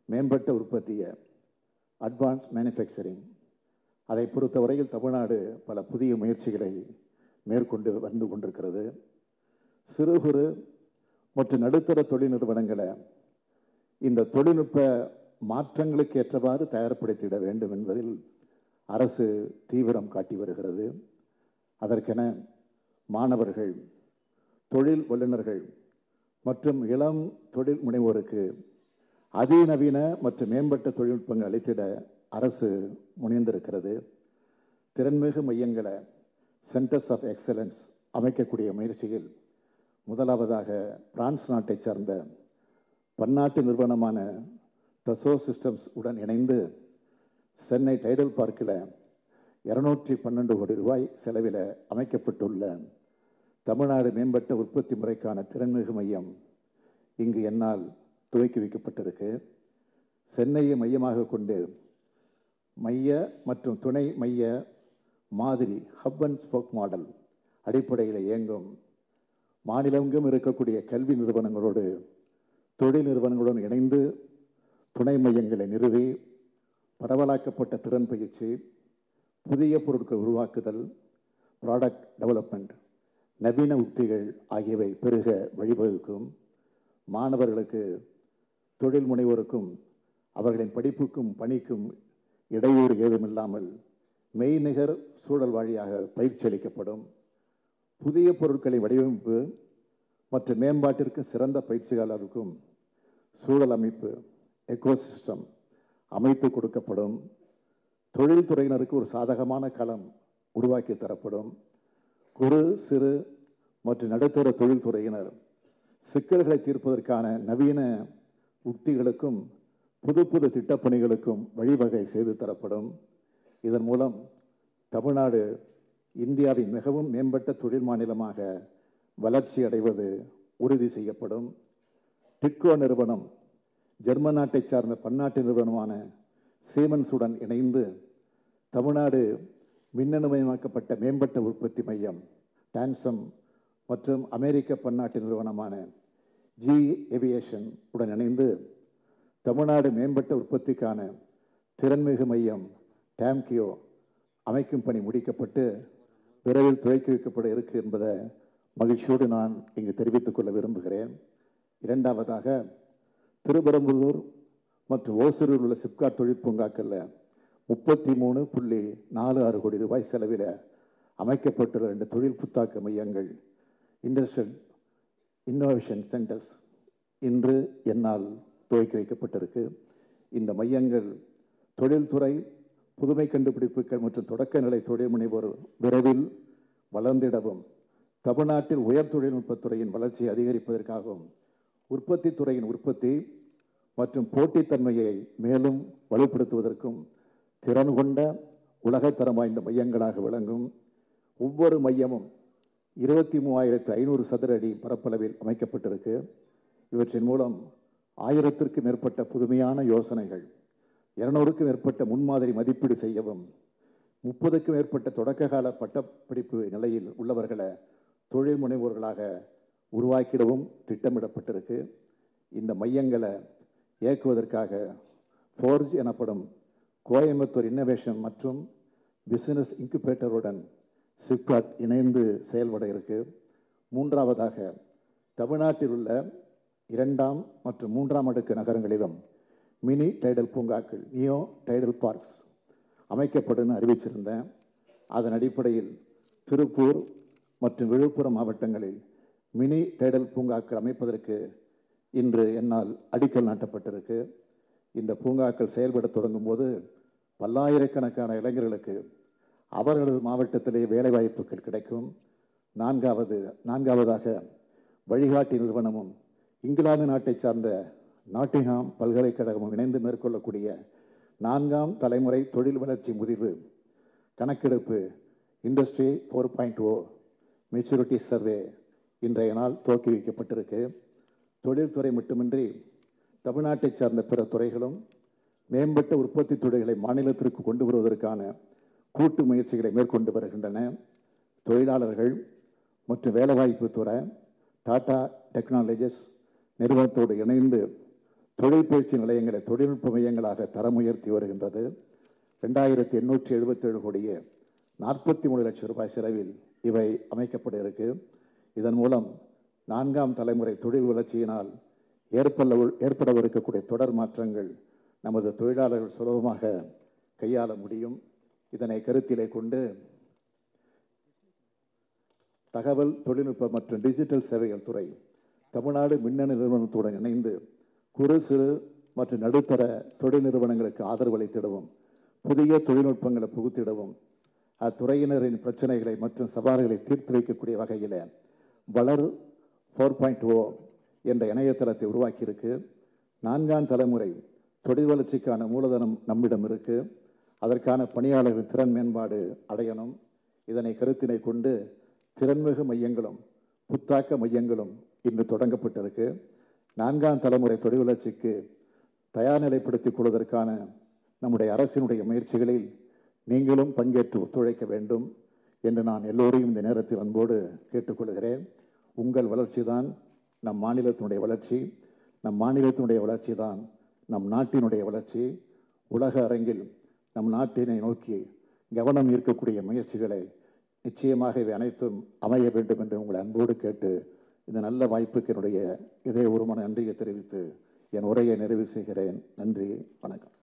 மேம்பட்ட உற்பத்தியை advance manufacturing அதை பொறுத்தவரையில் தமிழ்நாடு பல புதிய முயற்சிகளை மேற்கொண்டு வந்து கொண்டிருக்கிறது சிறு குறு மற்றும் நடுத்தர தொழில் நிறுவனங்களை இந்த தொழில்நுட்ப மாற்றங்களுக்கு ஏற்றவாறு தயார்படுத்திட வேண்டும் என்பதில் அரசு தீவிரம் காட்டி வருகிறது அதற்கென மாணவர்கள் தொழில் வல்லுநர்கள் மற்றும் இளம் தொழில் முனைவோருக்கு அதிநவீன மற்றும் மேம்பட்ட தொழில்நுட்பங்கள் அளித்திட அரசு முனைந்திருக்கிறது திறன்மிகு மையங்களை சென்டர்ஸ் ஆஃப் எக்ஸலன்ஸ் அமைக்கக்கூடிய முயற்சியில் முதலாவதாக பிரான்ஸ் நாட்டைச் சார்ந்த பன்னாட்டு நிறுவனமான டசோ சிஸ்டம்ஸ் உடன் இணைந்து சென்னை டைடல் பார்க்கில் இருநூற்றி பன்னெண்டு கோடி ரூபாய் செலவில் அமைக்கப்பட்டுள்ள தமிழ்நாடு மேம்பட்ட உற்பத்தி முறைக்கான திறன்மிகு மையம் இங்கு என்னால் துவக்கி வைக்கப்பட்டிருக்கு சென்னையை மையமாக கொண்டு மைய மற்றும் துணை மைய மாதிரி ஹப் அண்ட் ஸ்போக் மாடல் அடிப்படையில் இயங்கும் மாநிலங்கும் இருக்கக்கூடிய கல்வி நிறுவனங்களோடு தொழில் நிறுவனங்களுடன் இணைந்து துணை மையங்களை நிறுவி பரவலாக்கப்பட்ட திறன் பயிற்சி புதிய பொருட்கள் உருவாக்குதல் ப்ராடக்ட் டெவலப்மெண்ட் நவீன உத்திகள் ஆகியவை பெருக வழிவகுக்கும் மாணவர்களுக்கு தொழில் முனைவோருக்கும் அவர்களின் படிப்புக்கும் பணிக்கும் இடையூறு ஏதுமில்லாமல் மெய்நிகர் சூழல் வழியாக பயிற்சி அளிக்கப்படும் புதிய பொருட்களை வடிவமைப்பு மற்றும் மேம்பாட்டிற்கு சிறந்த பயிற்சியாளருக்கும் சூழல் அமைப்பு எக்கோசிஸ்டம் அமைத்து கொடுக்கப்படும் தொழில்துறையினருக்கு ஒரு சாதகமான களம் உருவாக்கி தரப்படும் குறு சிறு மற்றும் நடுத்தர தொழில்துறையினர் சிக்கல்களை தீர்ப்பதற்கான நவீன உத்திகளுக்கும் புது புது திட்டப்பணிகளுக்கும் வழிவகை செய்து தரப்படும் இதன் மூலம் தமிழ்நாடு இந்தியாவின் மிகவும் மேம்பட்ட தொழில் மாநிலமாக வளர்ச்சி அடைவது உறுதி செய்யப்படும் டிட்கோ நிறுவனம் ஜெர்மன் நாட்டைச் சார்ந்த பன்னாட்டு நிறுவனமான சீமன்ஸுடன் இணைந்து தமிழ்நாடு மின்னணுமயமாக்கப்பட்ட மேம்பட்ட உற்பத்தி மையம் டான்சம் மற்றும் அமெரிக்க பன்னாட்டு நிறுவனமான ஜி ஏவியேஷன் உடன் இணைந்து தமிழ்நாடு மேம்பட்ட உற்பத்திக்கான திறன்மிகு மையம் டேம்கியோ அமைக்கும் பணி முடிக்கப்பட்டு விரைவில் துவக்கி வைக்கப்பட இருக்கு என்பதை மகிழ்ச்சியோடு நான் இங்கு தெரிவித்துக் கொள்ள விரும்புகிறேன் இரண்டாவதாக திருப்பரம்புதூர் மற்றும் ஓசூரில் உள்ள சிப்காட் தொழில் பூங்காக்களில் முப்பத்தி மூணு புள்ளி நாலு ஆறு கோடி ரூபாய் செலவில் அமைக்கப்பட்டுள்ள ரெண்டு தொழில் புத்தாக்க மையங்கள் இண்டஸ்ட்ரியல் இன்னோவேஷன் சென்டர்ஸ் இன்று என்னால் துவக்கி வைக்கப்பட்டிருக்கு இந்த மையங்கள் தொழில்துறை புதுமை கண்டுபிடிப்புகள் மற்றும் தொடக்க நிலை தொழில் முனைவோர் விரைவில் வளர்ந்திடவும் தமிழ்நாட்டில் உயர் தொழில்நுட்பத்துறையின் வளர்ச்சியை அதிகரிப்பதற்காகவும் உற்பத்தி துறையின் உற்பத்தி மற்றும் போட்டித்தன்மையை மேலும் வலுப்படுத்துவதற்கும் திறன் கொண்ட உலகத்தரம் வாய்ந்த மையங்களாக விளங்கும் ஒவ்வொரு மையமும் இருபத்தி மூவாயிரத்து ஐநூறு சதுர அடி பரப்பளவில் அமைக்கப்பட்டிருக்கு இவற்றின் மூலம் ஆயிரத்திற்கு மேற்பட்ட புதுமையான யோசனைகள் இருநூறுக்கும் மேற்பட்ட முன்மாதிரி மதிப்பீடு செய்யவும் முப்பதுக்கும் மேற்பட்ட தொடக்ககால பட்டப்படிப்பு நிலையில் உள்ளவர்களை தொழில் முனைவோர்களாக உருவாக்கிடவும் திட்டமிடப்பட்டிருக்கு இந்த மையங்களை இயக்குவதற்காக ஃபோர்ஜ் எனப்படும் கோயம்புத்தூர் இன்னோவேஷன் மற்றும் பிசினஸ் இன்குபேட்டருடன் சிப்காட் இணைந்து செயல்பட இருக்கு மூன்றாவதாக தமிழ்நாட்டில் உள்ள இரண்டாம் மற்றும் மூன்றாம் அடுக்கு நகரங்களிலும் மினி டைடல் பூங்காக்கள் நியோ டைடல் பார்க்ஸ் அமைக்கப்படும் அறிவிச்சிருந்தேன் அதன் அடிப்படையில் திருப்பூர் மற்றும் விழுப்புரம் மாவட்டங்களில் மினி டைடல் பூங்காக்கள் அமைப்பதற்கு இன்று என்னால் அடிக்கல் நாட்டப்பட்டிருக்கு இந்த பூங்காக்கள் செயல்பட தொடங்கும் போது பல்லாயிரக்கணக்கான இளைஞர்களுக்கு அவர்களது மாவட்டத்திலே வேலைவாய்ப்புகள் கிடைக்கும் நான்காவது நான்காவதாக வழிகாட்டி நிறுவனமும் இங்கிலாந்து நாட்டைச் சார்ந்த நாட்டிங்ஹாம் பல்கலைக்கழகமும் இணைந்து மேற்கொள்ளக்கூடிய நான்காம் தலைமுறை தொழில் வளர்ச்சி முதிர்வு கணக்கெடுப்பு industry four point O maturity survey இன்றைய நாள் துவக்கி வைக்கப்பட்டிருக்கு தொழில்துறை மட்டுமின்றி தமிழ்நாட்டைச் சார்ந்த பிற துறைகளும் மேம்பட்ட உற்பத்தி துறைகளை மாநிலத்திற்கு கொண்டு வருவதற்கான கூட்டு முயற்சிகளை மேற்கொண்டு வருகின்றன தொழிலாளர்கள் மற்றும் வேலைவாய்ப்பு துறை டாடா டெக்னாலஜிஸ் நிறுவனத்தோடு இணைந்து தொழில் பயிற்சி நிலையங்களை தொழில்நுட்ப மையங்களாக தரம் உயர்த்தி வருகின்றது ரெண்டாயிரத்தி எண்ணூற்றி எழுபத்தேழு கோடியே நாற்பத்தி மூணு லட்சம் ரூபாய் செலவில் இவை அமைக்கப்பட இருக்கு இதன் மூலம் நான்காம் தலைமுறை தொழில் வளர்ச்சியினால் ஏற்பட ஏற்படவிருக்கக்கூடிய தொடர் மாற்றங்கள் நமது தொழிலாளர்கள் சுலபமாக கையாள முடியும் இதனை கருத்திலே கொண்டு தகவல் தொழில்நுட்ப மற்றும் டிஜிட்டல் சேவைகள் துறை தமிழ்நாடு மின்னணு நிறுவனத்துடன் இணைந்து குறு சிறு மற்றும் நடுத்தர தொழில் நிறுவனங்களுக்கு ஆதரவு அளித்திடவும் புதிய தொழில்நுட்பங்களை புகுத்திடவும் அத்துறையினரின் பிரச்சனைகளை மற்றும் சவால்களை தீர்த்து வைக்கக்கூடிய வகையில் வளர் ஃபோர் பாயிண்ட் ஓ என்ற இணையதளத்தை உருவாக்கியிருக்கு நான்காம் தலைமுறை தொழில் வளர்ச்சிக்கான மூலதனம் நம்மிடம் இருக்கு அதற்கான பணியாளர்கள் திறன் மேம்பாடு அடையணும் இதனை கருத்தினை கொண்டு திறன்மிகு மையங்களும் புத்தாக்க மையங்களும் இன்று தொடங்கப்பட்டிருக்கு நான்காம் தலைமுறை தொழில் வளர்ச்சிக்கு தயார் நிலைப்படுத்திக் கொள்வதற்கான நம்முடைய அரசினுடைய முயற்சிகளில் நீங்களும் பங்கேற்று ஒத்துழைக்க வேண்டும் என்று நான் எல்லோரையும் இந்த நேரத்தில் அன்போடு கேட்டுக்கொள்கிறேன் உங்கள் வளர்ச்சி தான் நம் மாநிலத்தினுடைய வளர்ச்சி நம் மாநிலத்தினுடைய வளர்ச்சி தான் நம் நாட்டினுடைய வளர்ச்சி உலக அரங்கில் நம் நாட்டினை நோக்கி கவனம் ஈர்க்கக்கூடிய முயற்சிகளை நிச்சயமாக இவை அனைத்தும் அமைய வேண்டும் என்று உங்களை அன்போடு கேட்டு இந்த நல்ல வாய்ப்புக்கு என்னுடைய இதய உருமான நன்றியை தெரிவித்து என் உரையை நிறைவு செய்கிறேன் நன்றி வணக்கம்